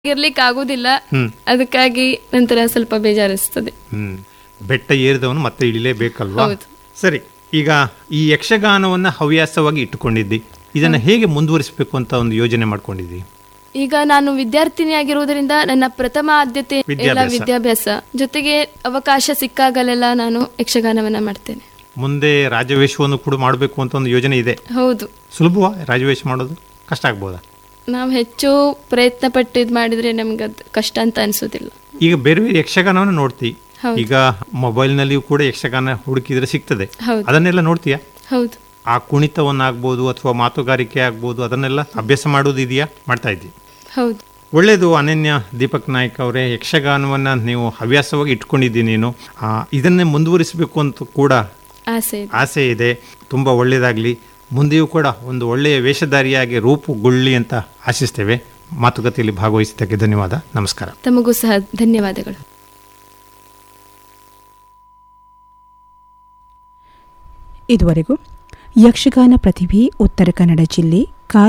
ಇರ್ಲಿಕ್ಕೆ ಆಗುದಿಲ್ಲ ಹ್ಮ್. ಅದಕ್ಕಾಗಿ ನಂತರ ಸ್ವಲ್ಪ ಬೇಜಾರಿಸ್ತದೆ ಹ್ಮ್ ಬೆಟ್ಟ ಏರಿದವನು ಮತ್ತೆ ಇಳಿಲೇಬೇಕಲ್ವಾ ಹೌದು. ಸರಿ ಈಗ ಈ ಯಕ್ಷಗಾನವನ್ನ ಹವ್ಯಾಸವಾಗಿ ಇಟ್ಟುಕೊಂಡಿದ್ದಿ ಇದನ್ನ ಹೇಗೆ ಮುಂದುವರಿಸಬೇಕು ಅಂತ ಒಂದು ಯೋಜನೆ ಮಾಡ್ಕೊಂಡಿದ್ದಿ ಈಗ ನಾನು ವಿದ್ಯಾರ್ಥಿನಿ ಆಗಿರುವುದರಿಂದ ನನ್ನ ಪ್ರಥಮ ಆದ್ಯತೆ ಎಲ್ಲ ವಿದ್ಯಾಭ್ಯಾಸ. ವಿದ್ಯಾಭ್ಯಾಸ ಜೊತೆಗೆ ಅವಕಾಶ ಸಿಕ್ಕಾಗಲೆಲ್ಲ ನಾನು ಯಕ್ಷಗಾನವನ್ನ ಮಾಡ್ತೇನೆ ಮುಂದೆ ರಾಜವೇಷವನ್ನು ಕೂಡ ಮಾಡಬೇಕು ಅಂತ ಒಂದು ಯೋಜನೆ ಇದೆ ಹೌದು ಸುಲಭವಾ ರಾಜವೇಷ ಮಾಡೋದು ಕಷ್ಟ ಆಗ್ಬೋದಾ ನಾವು ಹೆಚ್ಚು ಪ್ರಯತ್ನ ಪಟ್ಟು ಇದು ಮಾಡಿದ್ರೆ ನಮ್ಗೆ ಅದು ಕಷ್ಟ ಅಂತ ಅನ್ಸೋದಿಲ್ಲ ಈಗ ಬೇರೆ ಬೇರೆ ಯಕ್ಷಗಾನವನ್ನು ನೋಡ್ತಿ ಹೌದು. ಈಗ ಮೊಬೈಲ್ನಲ್ಲಿಯೂ ಕೂಡ ಯಕ್ಷಗಾನ ಹುಡುಕಿದ್ರೆ ಸಿಗ್ತದೆ ಹೌದು. ಅದನ್ನೆಲ್ಲ ನೋಡ್ತೀಯಾ ಹೌದು ಆ ಕುಣಿತವನ್ನಾಗ್ಬೋದು ಅಥವಾ ಮಾತುಗಾರಿಕೆ ಆಗ್ಬೋದು ಅದನ್ನೆಲ್ಲ ಅಭ್ಯಾಸ ಮಾಡೋದು ಇದೆಯಾ ಮಾಡ್ತಾ ಇದ್ದಿ ಹೌದು ಒಳ್ಳೆಯದು ಅನನ್ಯ ದೀಪಕ್ ನಾಯ್ಕ ಅವರೇ ಯಕ್ಷಗಾನವನ್ನು ನೀವು ಹವ್ಯಾಸವಾಗಿ ಇಟ್ಕೊಂಡಿದ್ದೀನಿ ನೀನು ಆ, ಇದನ್ನೇ ಮುಂದುವರಿಸಬೇಕು ಅಂತ ಕೂಡ ಆಸೆ ಇದೆ ಆಸೆ ಇದೆ ತುಂಬ ಒಳ್ಳೆಯದಾಗಲಿ ಮುಂದೆಯೂ ಕೂಡ ಒಂದು ಒಳ್ಳೆಯ ವೇಷಧಾರಿಯಾಗಿ ರೂಪುಗೊಳ್ಳಿ ಅಂತ ಆಶಿಸ್ತೇವೆ ಮಾತುಕತೆಯಲ್ಲಿ ಭಾಗವಹಿಸಿದ್ದಕ್ಕೆ ಧನ್ಯವಾದ ನಮಸ್ಕಾರ ತಮಗೂ ಸಹ ಧನ್ಯವಾದಗಳು ಇದುವರೆಗೂ ಯಕ್ಷಗಾನ ಪ್ರತಿಭೆ ಉತ್ತರ ಕನ್ನಡ ಜಿಲ್ಲೆ ಕಾರವಾರ